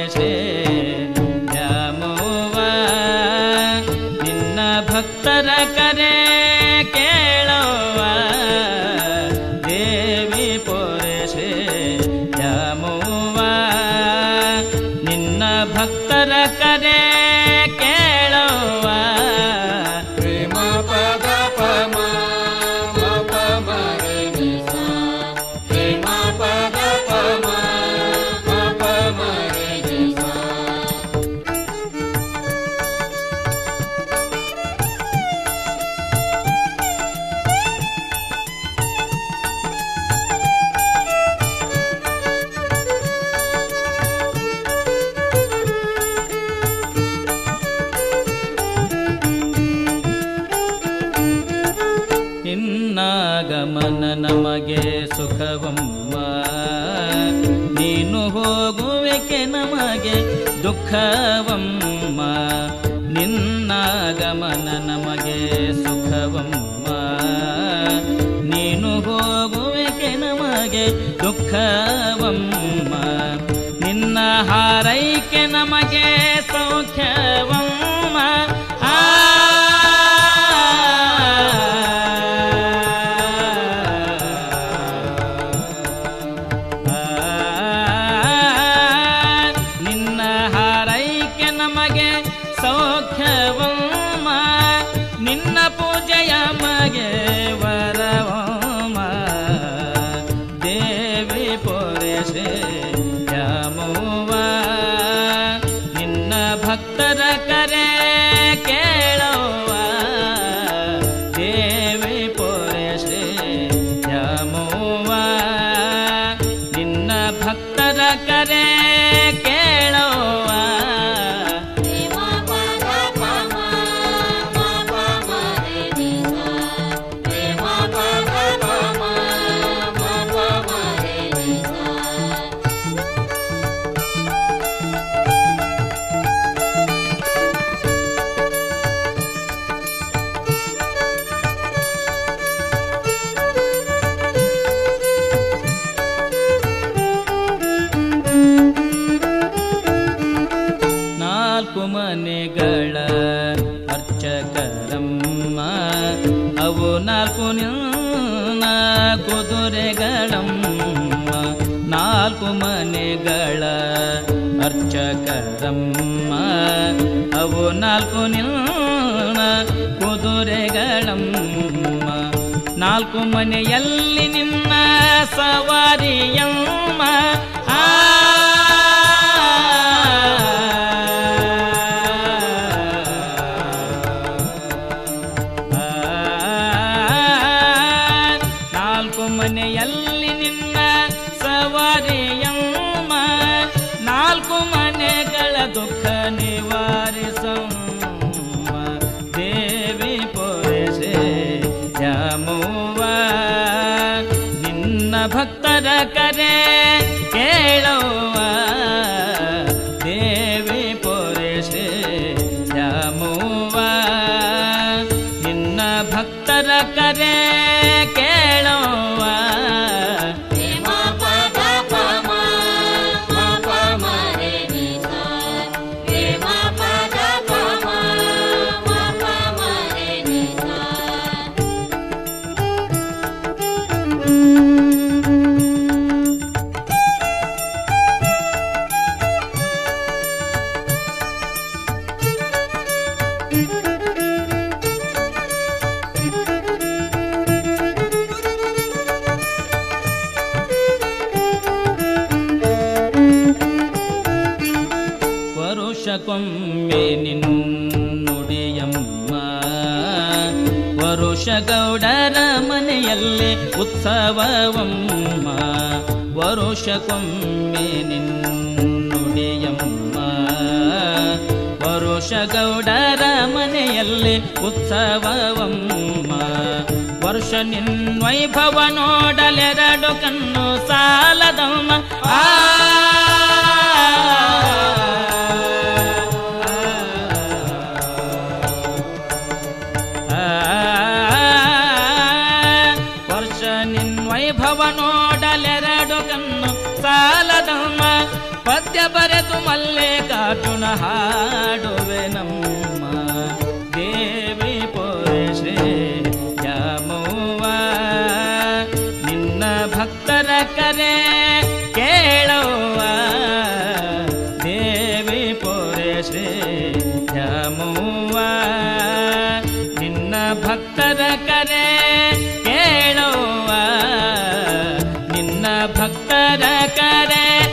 ಪೊರೆಶೆ ದ್ಯಾಮವ್ವ ನಿನ್ನ ಭಕ್ತರ ಕರೆ ಕೇಳವ್ವ ದೇವಿ ಪೊರೆಶೆ ದ್ಯಾಮವ್ವ ನಿನ್ನ ಭಕ್ತರ ಕರೆ ಕೇಳವ್ವ ಪ್ರೇಮ ಪದ ಪಮ ಮ ಪಮ ರೆ ನಿ ಸಾ ಪ್ರೇಮ ಪದ ಪಮ ಮ ಪಮ ರೆ ನಿ ಸಾ ನಿನ್ನಾಗಮನ ನಮಗೆ ಸುಖವಮ್ಮ ನೀನು ಹೋಗುವಿಕೆ ನಮಗೆ ದುಃಖವಮ್ಮ ನಿನ್ನಾಗಮನ ನಮಗೆ ಸುಖವಮ್ಮ ನೀನು ಹೋಗುವಿಕೆ ನಮಗೆ ದುಃಖವಮ್ಮ ನಿನ್ನ ಹಾರೈಕೆ ನಮಗೆ ಸೌಖ್ಯವಮ್ಮ ಆ ನಿನ್ನ ಹಾರೈಕೆ ನಮಗೆ ಸೌಖ್ಯವಮ್ಮ ನಿನ್ನ ಪೂಜೆಯ ಮಗೆ ವರವಮ್ಮ ದೇವಿ ಪೊರೆಶೆ ಯಾಮವ್ವ ನಿನ್ನ ಭಕ್ತರ ಕರೆ ಕೇಳವ್ವ ದೇವಿ ಪೊರೆಶೆ ಯಾಮವ್ವ ನಿನ್ನ ಭಕ್ತರ ಕರೆ ಕೇಳವ್ವ ಪ್ರೇಮ ಪದ ಪಮ ಮ ಪಮ ರೆ ನಿ ಸಾ ಪ್ರೇಮ ಪದ ಪಮ ಮ ಪಮ ರೆ ನಿ ಸಾ ನಾಲ್ಕು ಮನೆಗಳ ಅರ್ಚಕರಮ್ಮ ಅವು ನಾಲ್ಕು ನಿನ್ನ ಕುದುರೆಗಳಮ್ಮ ನಾಲ್ಕು ಮನೆಗಳ ಅರ್ಚಕರಮ್ಮ ಅವು ನಾಲ್ಕು ನಿನ್ನ ಕುದುರೆಗಳಮ್ಮ ನಾಲ್ಕು ಮನೆಯಲ್ಲಿ ನಿನ್ನ ಸವಾರಿಯಮ್ಮ ಆ ನಾಲ್ಕು ಮನೆಯಲ್ಲಿ ನಿನ್ನ ಸವಾರಿಯಮ್ಮ ನಾಲ್ಕು ಮನೆಗಳ ದುಃಖ ನಿವಾರಿಸಮ್ಮ ದೇವಿ ಪೊರೆಸೆ ಯಾಮವ್ವ ನಿನ್ನ ಭಕ್ತರ ಕರೆ ಕೇಳವ್ವ ದೇವಿ ಪೊರೆಸೆ ಯಾಮವ್ವ ನಿನ್ನ ಭಕ್ತರ ಕರೆ ಕೇಳವ್ವ ಪ್ರೇಮ ಪದ ಪಮ ಮ ಪಮ ರೆ ನಿ ಸಾ ಪ್ರೇಮ ಪದ ಪಮ ಮ ಪಮ ರೆ ನಿ ಸಾ ವರುಷಕ್ಕೊಮ್ಮೆ ನಿನ್ನುಡಿಯಮ್ಮ ವರುಷ ಗೌಡರ ಮನೆಯಲ್ಲಿ ಉತ್ಸವವಮ್ಮ ವರುಷಕ್ಕೊಮ್ಮೆ ನಿನ್ನುಡಿಯಮ್ಮ ವರುಷ ಗೌಡರ ಮನೆಯಲ್ಲಿ ಉತ್ಸವವಮ್ಮ ವರ್ಷ ನಿನ್ ವೈಭವ ನೋಡಲೆರಡು ಕಣ್ಣು ಸಾಲದಮ್ಮ ಆ ವರ್ಷ ನಿನ್ ವೈಭವ ನೋಡಲೆರಡು ಕಣ್ಣು ಸಾಲದಮ್ಮ ಪದ್ಯ ಬರೆದು ಮಲ ಮಲ್ಲಿಕಾರ್ಜುನ ಹಾಡುವೆ ನಮ್ಮ ದೇವಿ ಪೋರೆ ಶ್ರೀ ಯಾಮವ್ವ ನಿನ್ನ ಭಕ್ತರ ಕರೆ ಕೇಳವ್ವ ದೇವಿ ಪೋರೆ ಶ್ರೀ ಯಾಮವ್ವ ನಿನ್ನ ಭಕ್ತರ ಕರೆ ಕೇಳವ್ವ ನಿನ್ನ ಭಕ್ತರ ಕರೆ